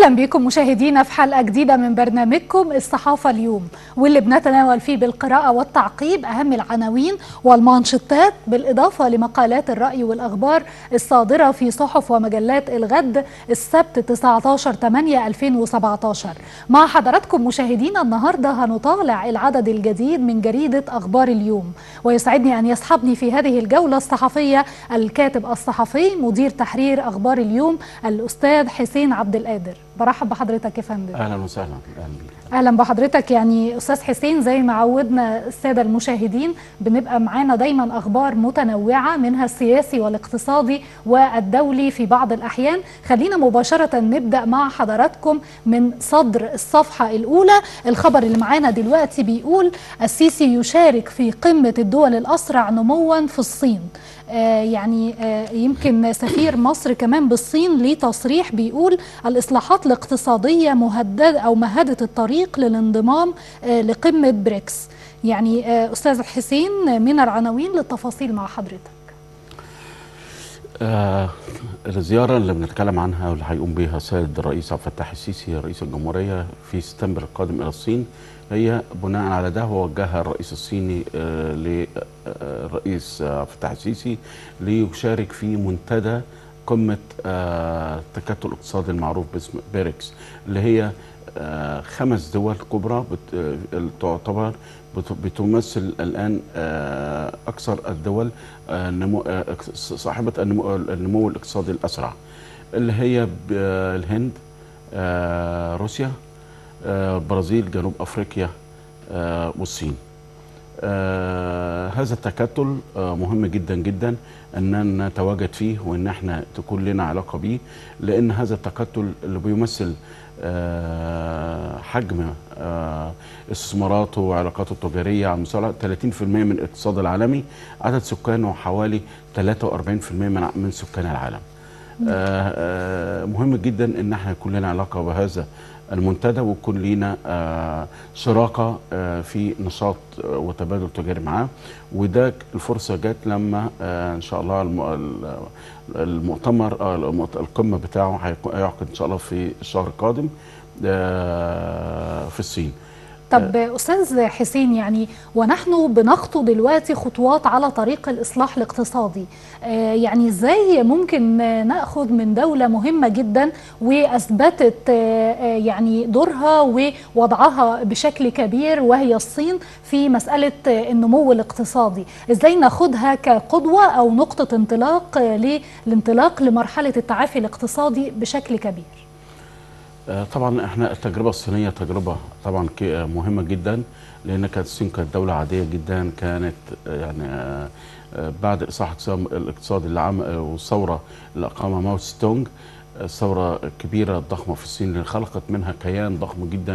اهلا بكم مشاهدينا في حلقه جديده من برنامجكم الصحافه اليوم واللي بنتناول فيه بالقراءه والتعقيب اهم العناوين والمانشطات بالاضافه لمقالات الراي والاخبار الصادره في صحف ومجلات الغد السبت 19 8 2017 مع حضراتكم مشاهدينا النهارده هنطالع العدد الجديد من جريده اخبار اليوم ويسعدني ان يصحبني في هذه الجوله الصحفيه الكاتب الصحفي مدير تحرير اخبار اليوم الاستاذ حسين عبد القادر برحب بحضرتك يا فندم اهلا وسهلا اهلا بيك اهلا بحضرتك يعني استاذ حسين زي ما عودنا الساده المشاهدين بنبقى معانا دايما اخبار متنوعه منها السياسي والاقتصادي والدولي في بعض الاحيان خلينا مباشره نبدا مع حضراتكم من صدر الصفحه الاولى الخبر اللي معانا دلوقتي بيقول السيسي يشارك في قمه الدول الاسرع نموا في الصين آه يعني آه يمكن سفير مصر كمان بالصين ليه تصريح بيقول الاصلاحات الاقتصاديه مهدده او مهدت الطريق للانضمام آه لقمه بريكس يعني استاذ حسين من العناوين للتفاصيل مع حضرتك آه الزياره اللي بنتكلم عنها واللي هيقوم بها السيد الرئيس عبد الفتاح السيسي رئيس الجمهوريه في سبتمبر القادم الى الصين هي بناء على ده وجهها الرئيس الصيني آه للرئيس عبد الفتاح السيسي ليشارك في منتدى قمه آه التكتل الاقتصادي المعروف باسم بيركس اللي هي آه خمس دول كبرى بت تعتبر بتمثل الان آه اكثر الدول نمو صاحبه النمو, النمو الاقتصادي الاسرع اللي هي الهند روسيا البرازيل جنوب افريقيا والصين هذا التكتل مهم جدا جدا ان نتواجد فيه وان احنا تكون لنا علاقه بيه لان هذا التكتل اللي بيمثل حجم استثماراته وعلاقاته التجاريه على مستوى 30% من الاقتصاد العالمي عدد سكانه حوالي 43% من سكان العالم مهم جدا ان احنا يكون لنا علاقه بهذا المنتدى ويكون لينا آه شراكه آه في نشاط آه وتبادل تجاري معاه وده الفرصه جت لما ان شاء الله المؤتمر القمه بتاعه هيعقد ان شاء الله في الشهر القادم في الصين طب استاذ حسين يعني ونحن بنخطو دلوقتي خطوات على طريق الاصلاح الاقتصادي آه يعني ازاي ممكن ناخذ من دوله مهمه جدا واثبتت آه يعني دورها ووضعها بشكل كبير وهي الصين في مساله النمو الاقتصادي ازاي ناخذها كقدوه او نقطه انطلاق للانطلاق لمرحله التعافي الاقتصادي بشكل كبير طبعا احنا التجربه الصينيه تجربه طبعا مهمه جدا لان كانت الصين كانت دوله عاديه جدا كانت يعني بعد اصلاح الاقتصاد اللي عمل والثوره اللي اقامها ماو ستونج الثوره الكبيره الضخمه في الصين اللي خلقت منها كيان ضخم جدا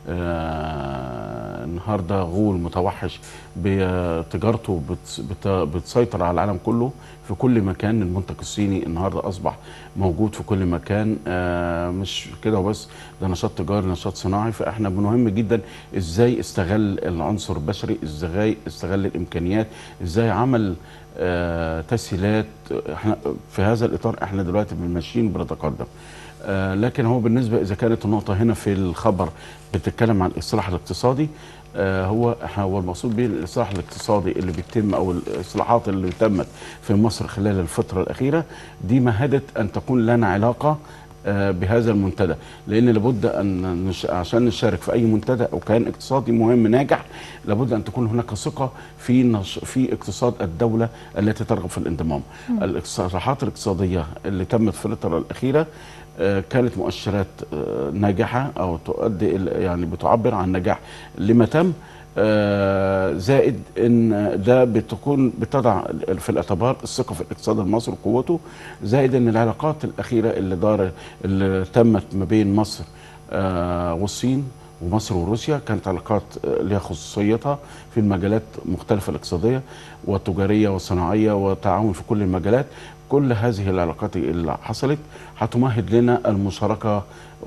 النهارده غول متوحش بتجارته بتسيطر على العالم كله في كل مكان المنتج الصيني النهارده اصبح موجود في كل مكان مش كده وبس ده نشاط تجاري نشاط صناعي فاحنا مهم جدا ازاي استغل العنصر البشري ازاي استغل الامكانيات ازاي عمل آه تسهيلات احنا في هذا الاطار احنا دلوقتي ماشيين بنتقدم آه لكن هو بالنسبه اذا كانت النقطه هنا في الخبر بتتكلم عن الاصلاح الاقتصادي آه هو هو المقصود به الاصلاح الاقتصادي اللي بيتم او الاصلاحات اللي تمت في مصر خلال الفتره الاخيره دي مهدت ان تكون لنا علاقه بهذا المنتدى لان لابد ان نش... عشان نشارك في اي منتدى او كيان اقتصادي مهم ناجح لابد ان تكون هناك ثقه في نش... في اقتصاد الدوله التي ترغب في الانضمام الاصلاحات الاقتصاديه اللي تمت في الفتره الاخيره كانت مؤشرات ناجحه او تؤدي يعني بتعبر عن نجاح لما تم زائد ان ده بتكون بتضع في الاعتبار الثقه في الاقتصاد المصري وقوته زائد ان العلاقات الاخيره اللي دار اللي تمت ما بين مصر والصين ومصر وروسيا كانت علاقات لها خصوصيتها في المجالات مختلفة الاقتصادية والتجارية والصناعية والتعاون في كل المجالات كل هذه العلاقات اللي حصلت هتمهد لنا المشاركه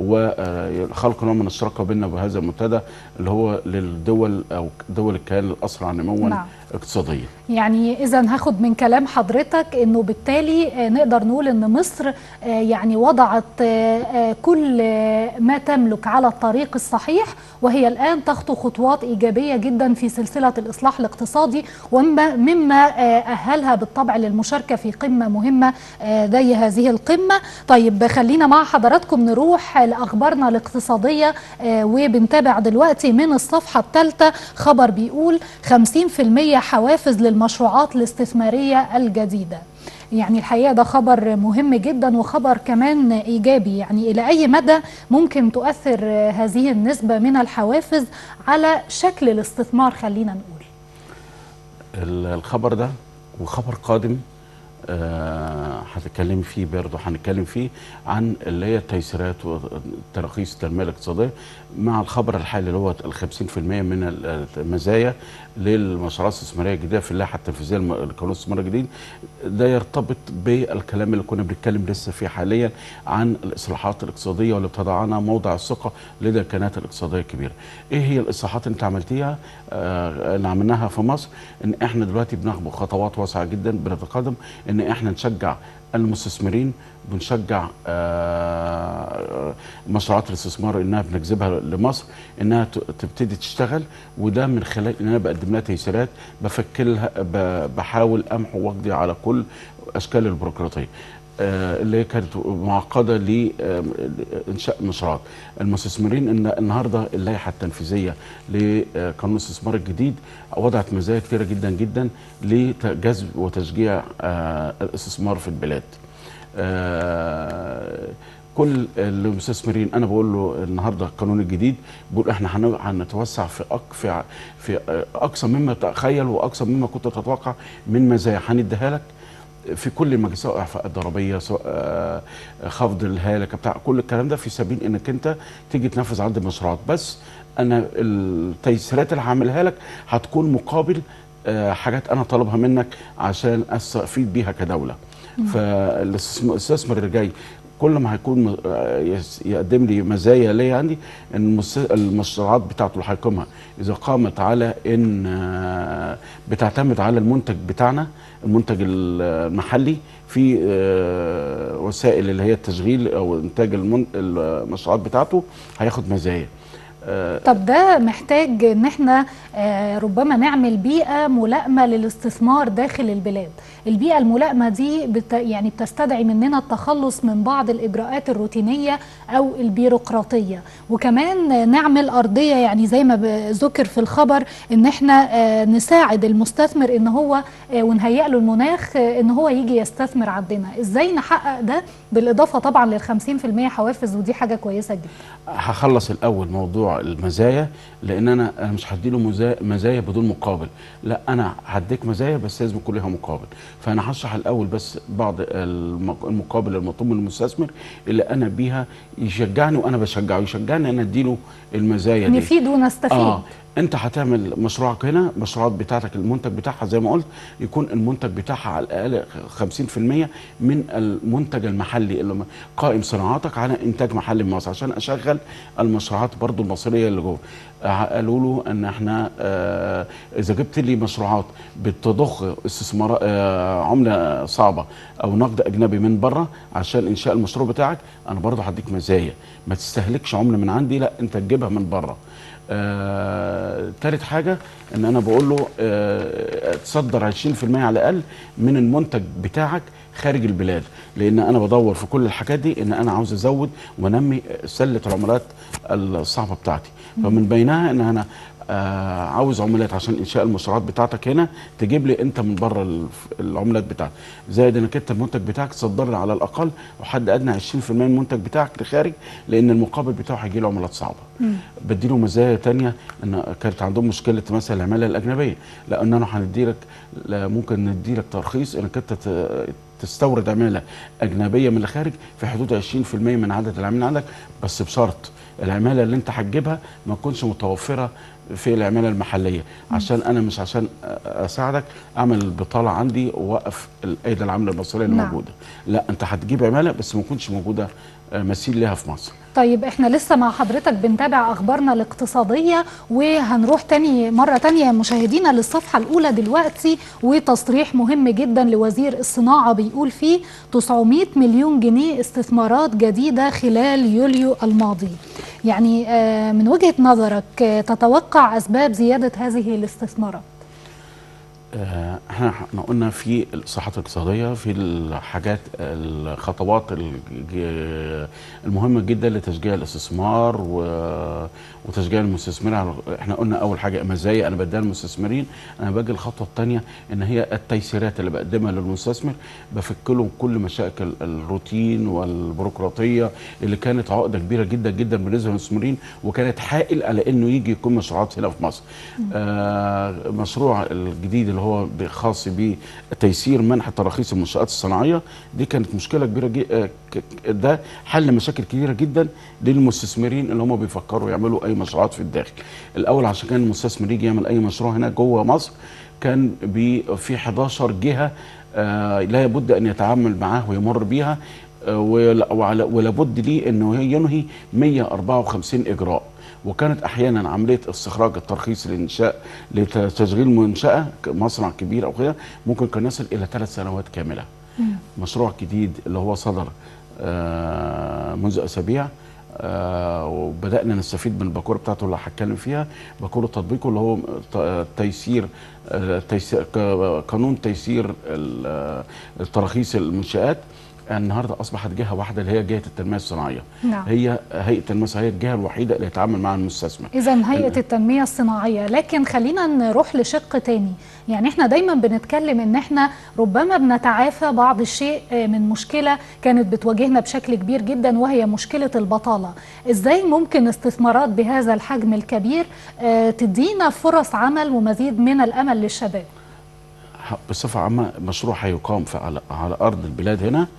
وخلق نوع من الشراكه بيننا بهذا المنتدى اللي هو للدول او دول الكيان الاسرع نموا نعم. اقتصاديا. يعني اذا هاخد من كلام حضرتك انه بالتالي آه، نقدر نقول ان مصر آه، يعني وضعت آه، آه، كل آه، ما تملك على الطريق الصحيح وهي الان تخطو خطوات ايجابيه جدا في سلسله الاصلاح الاقتصادي ومما مما آه، اهلها بالطبع للمشاركه في قمه مهمه آه، زي هذه القمه طيب خلينا مع حضراتكم نروح لاخبارنا الاقتصاديه آه، وبنتابع دلوقتي من الصفحه الثالثه خبر بيقول 50% حوافز للمشروعات الاستثماريه الجديده يعني الحقيقه ده خبر مهم جدا وخبر كمان ايجابي يعني الى اي مدى ممكن تؤثر آه، هذه النسبه من الحوافز على شكل الاستثمار خلينا نقول ال- الخبر ده وخبر قادم آه، هتتكلم فيه برضه هنتكلم فيه عن اللي هي التيسيرات وتراخيص التنميه الاقتصاديه مع الخبر الحالي اللي هو ال 50% من ال- المزايا للمشروعات الاستثماريه الجديده في اللائحه التنفيذيه لم- لقانون الاستثمار الجديد ده يرتبط بالكلام اللي كنا بنتكلم لسه فيه حاليا عن الاصلاحات الاقتصاديه واللي بتضعنا موضع الثقه لدى الكيانات الاقتصاديه الكبيره. ايه هي الاصلاحات اللي انت عملتيها آه، اللي عملناها في مصر ان احنا دلوقتي بناخد خطوات واسعه جدا بنتقدم ان احنا نشجع المستثمرين بنشجع آه، مشروعات الاستثمار انها بنجذبها لمصر انها ت- تبتدي تشتغل وده من خلال ان انا بقدم لها تيسيرات بفكلها ب- بحاول امحو واقضي على كل اشكال البيروقراطيه آه، اللي هي كانت معقده لانشاء مشروعات المستثمرين ان النهارده اللائحه التنفيذيه لقانون الاستثمار الجديد وضعت مزايا كثيره جدا جدا لجذب وتشجيع آه، الاستثمار في البلاد آه، كل المستثمرين انا بقول له النهارده القانون الجديد بقول احنا هن- هنتوسع في أك في في اقصى مما تخيل واقصى مما كنت تتوقع من مزايا هنديها لك في كل المجالات سواء اعفاءات ضريبيه سواء آه، خفض الهالك بتاع كل الكلام ده في سبيل انك انت تيجي تنفذ عندي مشروعات بس انا التيسيرات اللي هعملها لك هتكون مقابل آه، حاجات انا طالبها منك عشان استفيد بيها كدوله فالاستثمار اللي جاي كل ما هيكون م- آه، يس- يقدم لي مزايا ليا عندي ان المس- المشروعات بتاعته اللي هيقيمها اذا قامت على ان آه، بتعتمد على المنتج بتاعنا المنتج المحلي في آه، وسائل اللي هي التشغيل او انتاج المن- المشروعات بتاعته هياخد مزايا آه، طب ده محتاج ان احنا آه، ربما نعمل بيئه ملائمه للاستثمار داخل البلاد البيئه الملائمه دي بت يعني بتستدعي مننا التخلص من بعض الاجراءات الروتينيه او البيروقراطيه وكمان نعمل ارضيه يعني زي ما ب- ذكر في الخبر ان احنا آه، نساعد المستثمر ان هو آه، ونهيئ له المناخ آه، ان هو يجي يستثمر عندنا ازاي نحقق ده بالاضافه طبعا لل 50% حوافز ودي حاجه كويسه جدا هخلص الاول موضوع المزايا لان انا أنا مش هديله مزايا, مزايا بدون مقابل لا انا هديك مزايا بس لازم يكون لها مقابل فانا هشرح الاول بس بعض المق- المقابل المطلوب من المستثمر اللي انا بيها يشجعني وانا بشجعه يشجعني ان اديله المزايا دي نفيد ونستفيد اه انت هتعمل مشروعك هنا مشروعات بتاعتك المنتج بتاعها زي ما قلت يكون المنتج بتاعها على الاقل 50% من المنتج المحلي اللي م- قائم صناعاتك على انتاج محلي من مصر عشان اشغل المشروعات برضو المصريه اللي جوه آه، قالوا له ان احنا آه اذا جبت لي مشروعات بتضخ استثمار آه عمله صعبه او نقد اجنبي من بره عشان انشاء المشروع بتاعك انا برضو هديك مزايا ما تستهلكش عمله من عندي لا انت تجيبها من بره آه، تالت حاجة ان انا بقول له آه، تصدر 20% على الاقل من المنتج بتاعك خارج البلاد لان انا بدور في كل الحاجات دي ان انا عاوز ازود وانمي سلة العملات الصعبة بتاعتي فمن بينها ان انا آه عاوز عملات عشان انشاء المشروعات بتاعتك هنا تجيب لي انت من بره الف- العملات بتاعتك زائد انك انت المنتج بتاعك تصدر لي على الاقل وحد ادنى 20% من المنتج بتاعك لخارج لان المقابل بتاعه هيجي له عملات صعبه بديله مزايا تانية ان كانت عندهم مشكله مثلا العماله الاجنبيه لاننا هندي لك لا، ممكن ندي لك ترخيص انك انت ت- تستورد عماله اجنبيه من الخارج في حدود 20% من عدد العاملين عندك بس بشرط العماله اللي انت هتجيبها ما تكونش متوفره في العماله المحليه عشان انا مش عشان اساعدك اعمل البطاله عندي واوقف الايدي العامله المصريه اللي نعم. موجوده لا انت هتجيب عماله بس ما تكونش موجوده آه، مثيل ليها في مصر طيب احنا لسه مع حضرتك بنتابع اخبارنا الاقتصاديه وهنروح تاني مره تانية مشاهدينا للصفحه الاولى دلوقتي وتصريح مهم جدا لوزير الصناعه بيقول فيه 900 مليون جنيه استثمارات جديده خلال يوليو الماضي يعني آه، من وجهه نظرك آه، تتوقع اسباب زياده هذه الاستثمارات آه، احنا احنا قلنا في الصحة الاقتصادية في الحاجات الخطوات الج- المهمة جدا لتشجيع الاستثمار و- وتشجيع المستثمرين على- احنا قلنا اول حاجة مزايا انا بديها للمستثمرين انا باجي الخطوة الثانية ان هي التيسيرات اللي بقدمها للمستثمر بفك له كل مشاكل الروتين والبيروقراطية اللي كانت عقدة كبيرة جدا جدا بالنسبة للمستثمرين وكانت حائل على انه يجي يكون مشروعات هنا في مصر آه مشروع الجديد اللي هو خاص بتيسير منح تراخيص المنشآت الصناعية دي كانت مشكلة كبيرة جي آه ك- ك- ده حل مشاكل كبيرة جدا للمستثمرين اللي هم بيفكروا يعملوا أي مشروعات في الداخل الأول عشان كان المستثمر يجي يعمل أي مشروع هنا جوه مصر كان بي في 11 جهة آه لا بد أن يتعامل معاه ويمر بيها آه، ولا- وعلى- ولابد ليه انه ينهي 154 اجراء وكانت احيانا عمليه استخراج الترخيص للانشاء لتشغيل منشاه ك- مصنع كبير او كده ممكن كان يصل الى ثلاث سنوات كامله مشروع جديد اللي هو صدر آه، منذ اسابيع آه، وبدانا نستفيد من الباكوره بتاعته اللي هتكلم فيها باكوره تطبيقه اللي هو ت- تيسير آه، تيسير ك- قانون تيسير ال- آه، التراخيص المنشات النهارده اصبحت جهه واحده اللي هي جهه التنميه الصناعيه نعم. هي هيئه التنميه الصناعيه الجهه الوحيده اللي يتعامل مع المستثمر إذا هيئة التنمية الصناعية لكن خلينا نروح لشق تاني يعني احنا دايما بنتكلم ان احنا ربما بنتعافى بعض الشيء آه، من مشكلة كانت بتواجهنا بشكل كبير جدا وهي مشكلة البطالة ازاي ممكن استثمارات بهذا الحجم الكبير آه، تدينا فرص عمل ومزيد من الأمل للشباب ح- بصفه عامه مشروع هيقام في على, على ارض البلاد هنا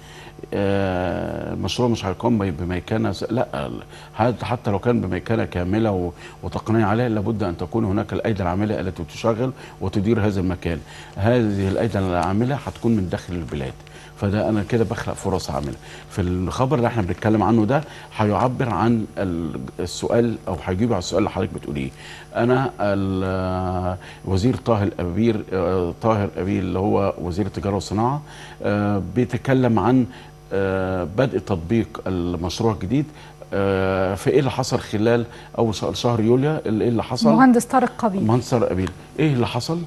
آه، المشروع مش هيقام ب- بميكنه س- لا ال- حت- حتى لو كان بميكنه كامله و- وتقنيه عاليه لابد ان تكون هناك الايدي العامله التي تشغل وتدير هذا المكان هذه الايدي العامله هتكون من داخل البلاد فده انا كده بخلق فرص عمل في الخبر اللي احنا بنتكلم عنه ده هيعبر عن ال- السؤال او هيجيب على السؤال اللي حضرتك بتقوليه انا ال- وزير طاهر ابير آه، طاهر ابير اللي هو وزير التجاره والصناعه آه، بيتكلم عن آه، بدء تطبيق المشروع الجديد آه، في ايه اللي حصل خلال اول شهر- شهر يوليو ايه اللي حصل مهندس طارق قبيل منصر قبيل ايه اللي حصل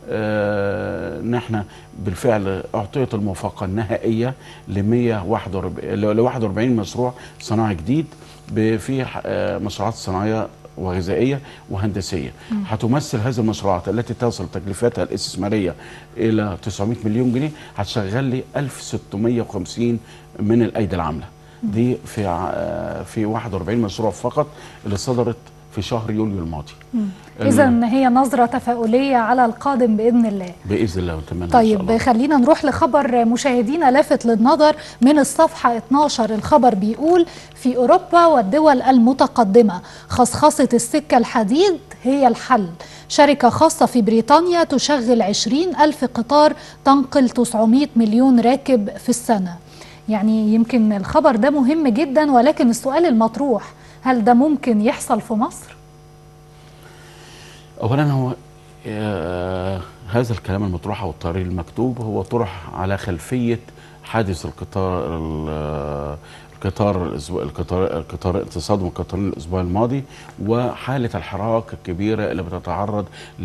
آه، ان احنا بالفعل اعطيت الموافقه النهائيه ل 141 ل 41 مشروع صناعي جديد ب- في آه، مشروعات صناعيه وغذائيه وهندسيه هتمثل هذه المشروعات التي تصل تكلفتها الاستثماريه الى 900 مليون جنيه هتشغل لي 1650 من الايدي العامله دي في ع- آه، في 41 مشروع فقط اللي صدرت في شهر يوليو الماضي إذا هي نظرة تفاؤلية على القادم بإذن الله باذن الله ونتمنى إن شاء طيب الله. خلينا نروح لخبر مشاهدينا لافت للنظر من الصفحة 12 الخبر بيقول في أوروبا والدول المتقدمة خصخصة السكة الحديد هي الحل شركة خاصة في بريطانيا تشغل 20 ألف قطار تنقل 900 مليون راكب في السنة يعني يمكن الخبر ده مهم جدا ولكن السؤال المطروح هل ده ممكن يحصل في مصر؟ اولا هو آه هذا الكلام المطروح او التقرير المكتوب هو طرح على خلفيه حادث القطار ال- القطار الاسبوع القطار القطار تصادم القطارين الاسبوع الماضي وحاله الحراك الكبيره اللي بتتعرض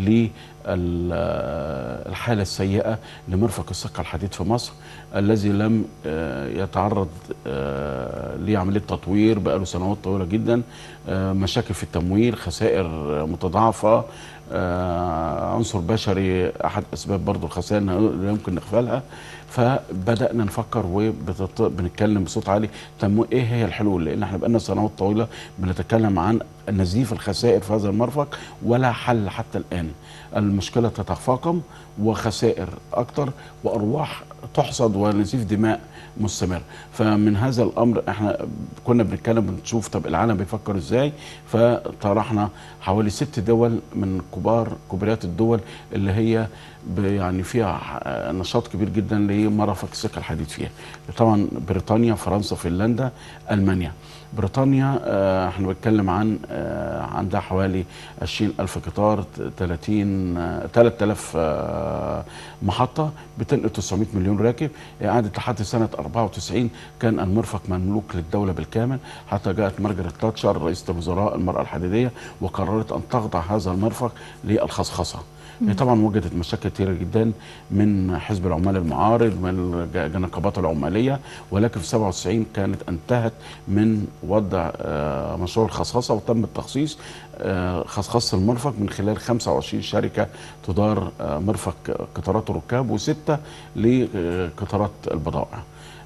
للحاله السيئه لمرفق السكه الحديد في مصر الذي لم آه، يتعرض آه، لعمليه تطوير بقاله سنوات طويله جدا آه، مشاكل في التمويل خسائر متضاعفه آه، عنصر بشري احد اسباب برضو الخسائر اللي يمكن نغفلها فبدانا نفكر وبنتكلم بصوت عالي طب ايه هي الحلول لان احنا بقالنا سنوات طويله بنتكلم عن نزيف الخسائر في هذا المرفق ولا حل حتى الان المشكله تتفاقم وخسائر اكتر وارواح تحصد ونزيف دماء مستمر فمن هذا الامر احنا كنا بنتكلم بنشوف طب العالم بيفكر ازاي فطرحنا حوالي ست دول من كبار كبريات الدول اللي هي ب- يعني فيها آه، نشاط كبير جدا لمرافق السكه الحديد فيها طبعا بريطانيا فرنسا فنلندا المانيا بريطانيا آه، احنا بنتكلم عن آه، عندها حوالي 20 ألف قطار 30 آه، 3000 آه، محطة بتنقل 900 مليون راكب قعدت لحد سنة 94 كان المرفق مملوك للدولة بالكامل حتى جاءت مارجريت تاتشر رئيسة الوزراء المرأة الحديدية وقررت أن تخضع هذا المرفق للخصخصة هي طبعا وجدت مشاكل كثيره جدا من حزب العمال المعارض من الج- النقابات العماليه ولكن في 97 كانت انتهت من وضع آه، مشروع الخصخصه وتم التخصيص آه، خصخصه المرفق من خلال 25 شركه تدار آه، مرفق قطارات الركاب وسته لقطارات البضائع.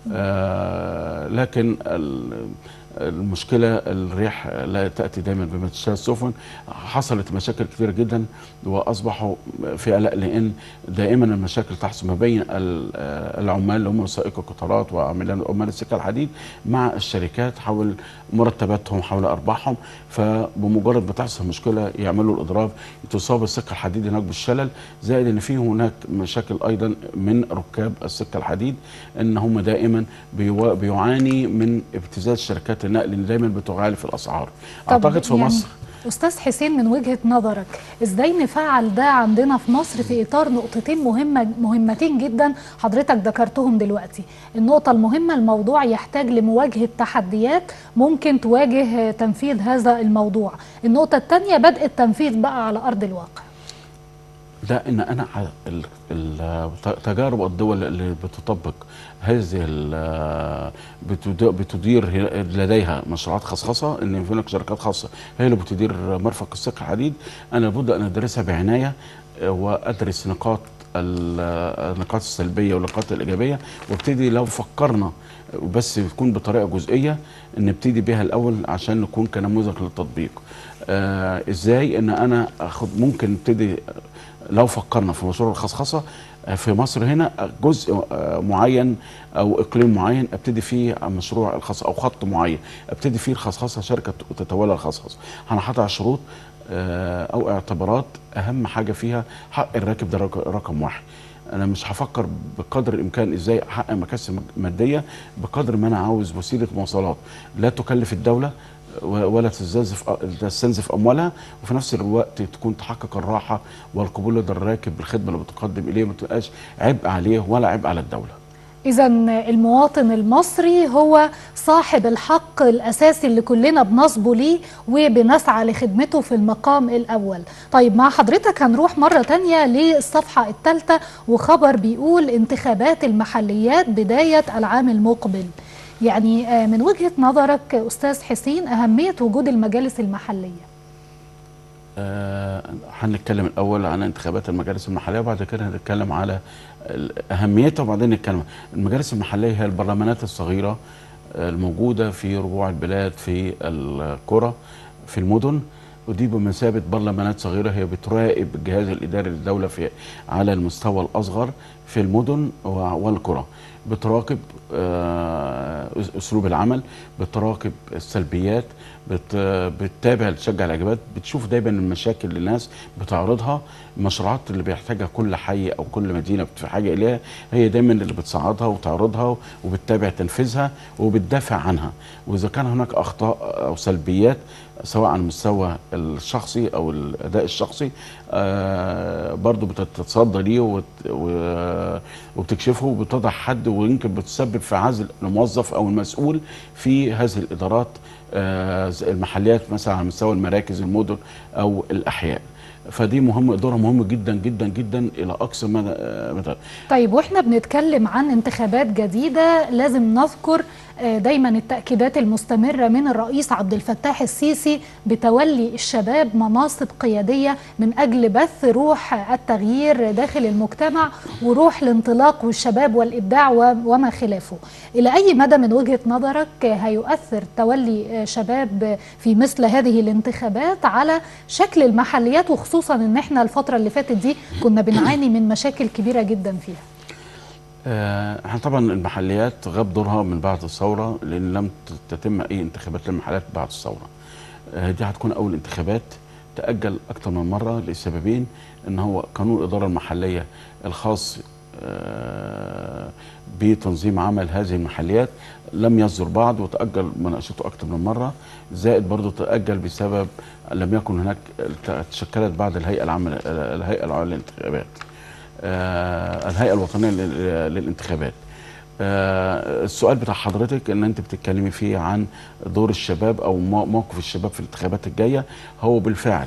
آه، لكن ال- المشكله الريح لا تاتي دايما بما تشتهي السفن حصلت مشاكل كثيره جدا واصبحوا في قلق لان دائما المشاكل تحصل ما بين ال- آه، العمال اللي هم سائقي القطارات وعمال عمال السكه الحديد مع الشركات حول مرتباتهم حول ارباحهم فبمجرد ما تحصل مشكله يعملوا الاضراب تصاب السكه الحديد هناك بالشلل زائد ان في هناك مشاكل ايضا من ركاب السكه الحديد ان هم دائما بيوا- بيعاني من ابتزاز شركات النقل اللي دايما بتغالي في الاسعار طب اعتقد في يعني مصر استاذ حسين من وجهه نظرك ازاي نفعل ده عندنا في مصر في اطار نقطتين مهمه مهمتين جدا حضرتك ذكرتهم دلوقتي النقطه المهمه الموضوع يحتاج لمواجهه تحديات ممكن تواجه تنفيذ هذا الموضوع النقطه الثانيه بدء التنفيذ بقى على ارض الواقع ده ان انا ع- ال- ال- تجارب الدول اللي بتطبق هذه ال- بتد- بتدير هي- لديها مشروعات خصخصه ان في هناك شركات خاصه هي اللي بتدير مرفق السكه الحديد انا لابد ان ادرسها بعنايه آه، وادرس نقاط ال- النقاط السلبيه والنقاط الايجابيه وابتدي لو فكرنا بس يكون بطريقه جزئيه نبتدي بها الاول عشان نكون كنموذج للتطبيق آه ازاي ان انا اخد ممكن نبتدي لو فكرنا في مشروع الخصخصه آه، في مصر هنا جزء آه، معين او اقليم معين ابتدي فيه مشروع الخص او خط معين ابتدي فيه الخصخصه شركه تتولى الخصخصه انا حاطط شروط آه، او اعتبارات اهم حاجه فيها حق الراكب ده رق- رقم واحد انا مش هفكر بقدر الامكان ازاي احقق مكاسب ماديه بقدر ما انا عاوز وسيله مواصلات لا تكلف الدوله و- ولا تستنزف تستنزف اموالها وفي نفس الوقت تكون تحقق الراحه والقبول لدى الراكب بالخدمه اللي بتقدم اليه ما تبقاش عبء عليه ولا عبء على الدوله إذا المواطن المصري هو صاحب الحق الأساسي اللي كلنا بنصبه ليه وبنسعى لخدمته في المقام الأول طيب مع حضرتك هنروح مرة تانية للصفحة الثالثة وخبر بيقول انتخابات المحليات بداية العام المقبل يعني آه، من وجهة نظرك أستاذ حسين أهمية وجود المجالس المحلية آه، هنتكلم الاول عن انتخابات المجالس المحليه وبعد كده هنتكلم على ال- اهميتها وبعدين نتكلم المجالس المحليه هي البرلمانات الصغيره آه، الموجوده في ربوع البلاد في القرى في المدن ودي بمثابه برلمانات صغيره هي بتراقب الجهاز الاداري للدوله في على المستوى الاصغر في المدن و- والقرى بتراقب آه، أس- اسلوب العمل بتراقب السلبيات بت بتتابع تشجع الاجابات بتشوف دايما المشاكل اللي الناس بتعرضها المشروعات اللي بيحتاجها كل حي او كل مدينه في حاجه اليها هي دايما اللي بتصعدها وتعرضها وبتتابع تنفيذها وبتدافع عنها واذا كان هناك اخطاء او سلبيات سواء على المستوى الشخصي او الاداء الشخصي آه برضو بتتصدى ليه وت- و- وبتكشفه وبتضع حد ويمكن بتسبب في عزل الموظف او المسؤول في هذه الادارات آه زي المحليات مثلا على مستوى المراكز المدن او الاحياء فدي مهمه دورها مهم جدا جدا جدا الى اقصى مدى آه، مدى طيب واحنا بنتكلم عن انتخابات جديدة لازم نذكر آه، دايما التأكيدات المستمرة من الرئيس عبد الفتاح السيسي بتولي الشباب مناصب قيادية من أجل بث روح التغيير داخل المجتمع وروح الانطلاق والشباب والإبداع و- وما خلافه إلى أي مدى من وجهة نظرك هيؤثر تولي شباب في مثل هذه الانتخابات على شكل المحليات وخصوصا ان احنا الفترة اللي فاتت دي كنا بنعاني من مشاكل كبيرة جدا فيها آه، احنا طبعا المحليات غاب دورها من بعد الثوره لان لم ت- تتم اي انتخابات للمحليات بعد الثوره. آه، دي هتكون اول انتخابات تاجل اكثر من مره لسببين ان هو قانون الاداره المحليه الخاص آه، بتنظيم عمل هذه المحليات لم يصدر بعد وتاجل مناقشته اكثر من مره زائد برضه تاجل بسبب لم يكن هناك تشكلت بعد الهيئه العامه الهيئه العامه للانتخابات. آه، الهيئه الوطنيه لل- للانتخابات آه، السؤال بتاع حضرتك ان انت بتتكلمي فيه عن دور الشباب او مو- موقف الشباب في الانتخابات الجايه هو بالفعل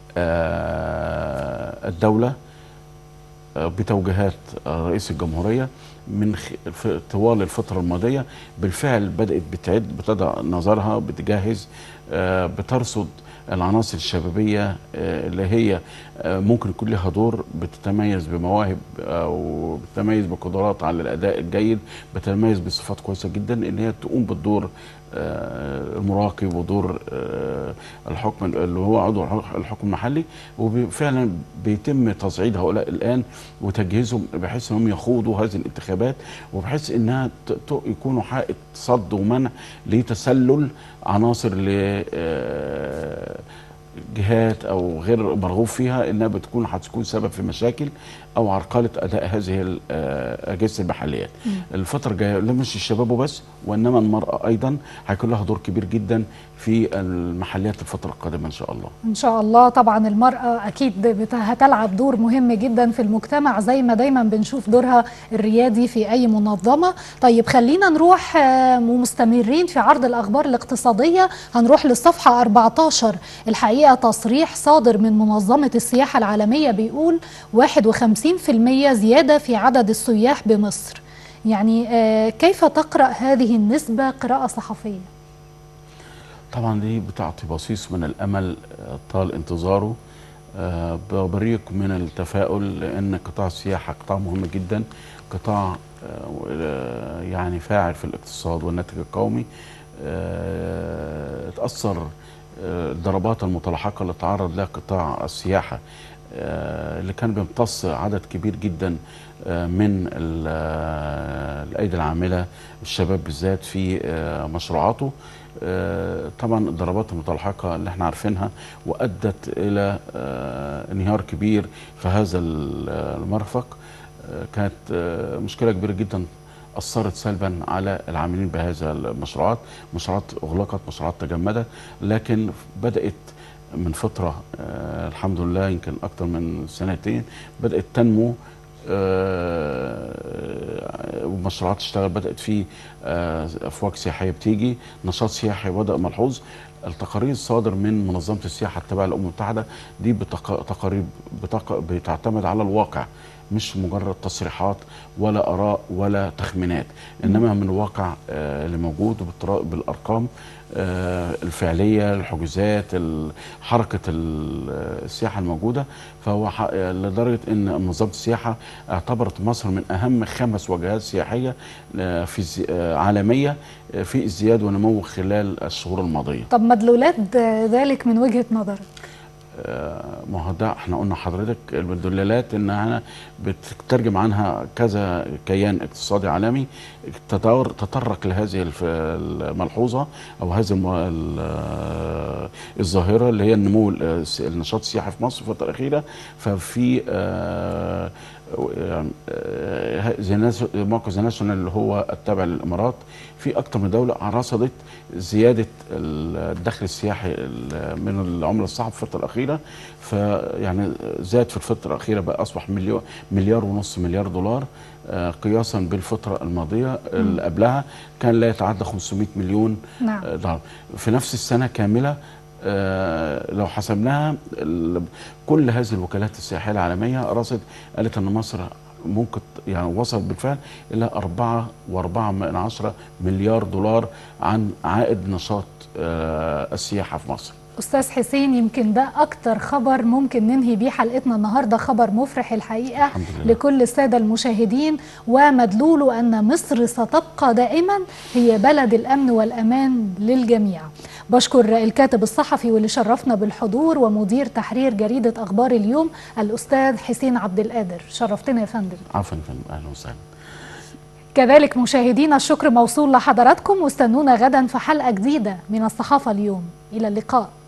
آه، الدوله آه، بتوجيهات آه، رئيس الجمهوريه من خ- في طوال الفتره الماضيه بالفعل بدات بتعد بتضع نظرها بتجهز آه، بترصد العناصر الشبابيه آه، اللي هي آه، ممكن يكون لها دور بتتميز بمواهب او بتتميز بقدرات على الاداء الجيد بتتميز بصفات كويسه جدا ان هي تقوم بالدور آه، المراقب ودور آه، الحكم اللي هو عضو الحكم المحلي وفعلا بيتم تصعيد هؤلاء الان وتجهيزهم بحيث انهم يخوضوا هذه الانتخابات وبحيث انها ت- ت- يكونوا حائط صد ومنع لتسلل عناصر ل آه، جهات او غير مرغوب فيها انها بتكون هتكون سبب في مشاكل او عرقله اداء هذه ال- آه، اجهزه المحليات. الفتره الجايه لا مش الشباب وبس وانما المراه ايضا هيكون لها دور كبير جدا في المحليات الفتره القادمه ان شاء الله. ان شاء الله طبعا المرأة اكيد بت- هتلعب دور مهم جدا في المجتمع زي ما دايما بنشوف دورها الريادي في اي منظمة طيب خلينا نروح آه، ومستمرين في عرض الاخبار الاقتصادية هنروح للصفحة 14 الحقيقة تصريح صادر من منظمة السياحة العالمية بيقول 51% زيادة في عدد السياح بمصر يعني آه، كيف تقرأ هذه النسبة قراءة صحفية؟ طبعا دي بتعطي بصيص من الامل آه، طال انتظاره آه، ببريق من التفاؤل لان قطاع السياحه قطاع مهم جدا قطاع آه، يعني فاعل في الاقتصاد والناتج القومي آه، اتاثر آه، الضربات المتلاحقه اللي تعرض لها قطاع السياحه آه، اللي كان بيمتص عدد كبير جدا آه، من ال- آه، الايدي العامله الشباب بالذات في آه، مشروعاته آه، طبعا الضربات المتلاحقه اللي احنا عارفينها وادت الى آه، انهيار كبير في هذا ال- المرفق آه، كانت آه، مشكله كبيره جدا اثرت سلبا على العاملين بهذا المشروعات مشروعات اغلقت مشروعات تجمدت لكن بدات من فتره آه، الحمد لله يمكن اكثر من سنتين بدات تنمو آه، ومشروعات تشتغل بدات في آه، افواج سياحيه بتيجي نشاط سياحي بدا ملحوظ التقارير الصادر من منظمه السياحه التابعه للامم المتحده دي بتق- تقارير بتق- بتعتمد على الواقع مش مجرد تصريحات ولا اراء ولا تخمينات انما من الواقع آه، اللي موجود وبالترا- بالارقام آه، الفعليه الحجوزات ال- حركه ال- السياحه الموجوده فهو ح- لدرجه ان منظمه السياحه اعتبرت مصر من اهم خمس وجهات سياحيه آه، في الزي- آه، عالميه آه، في ازدياد ونمو خلال الشهور الماضيه طب مدلولات ذلك من وجهة نظرك آه، ما هو ده احنا قلنا حضرتك الدلالات انها بتترجم عنها كذا كيان اقتصادي عالمي تطور تطرق لهذه الف- الملحوظه او هذه الم- ال- آه، الظاهره اللي هي النمو ال- الس- النشاط السياحي في مصر في الفتره الاخيره ففي آه، آه، زي ناس- موقع زي ناشونال اللي هو التابع للامارات في اكثر من دوله رصدت زياده الدخل السياحي ال- من العمله الصعبه في الفتره الاخيره فيعني زاد في الفتره الاخيره بقى اصبح مليون مليار ونص مليار دولار آه، قياسا بالفتره الماضيه اللي قبلها كان لا يتعدى 500 مليون نعم. آه، دولار في نفس السنه كامله آه، لو حسبناها ال- كل هذه الوكالات السياحيه العالميه رصد قالت ان مصر ممكن يعني وصل بالفعل الى أربعة وأربعة من عشرة مليار دولار عن عائد نشاط آه، السياحه في مصر أستاذ حسين يمكن ده أكتر خبر ممكن ننهي بيه حلقتنا النهاردة خبر مفرح الحقيقة الحمد لله. لكل السادة المشاهدين ومدلوله أن مصر ستبقى دائما هي بلد الأمن والأمان للجميع بشكر الكاتب الصحفي واللي شرفنا بالحضور ومدير تحرير جريدة أخبار اليوم الأستاذ حسين عبد القادر شرفتنا يا فندم عفوا يا فندم اهلا وسهلا كذلك مشاهدينا الشكر موصول لحضراتكم واستنونا غدا في حلقة جديدة من الصحافة اليوم إلى اللقاء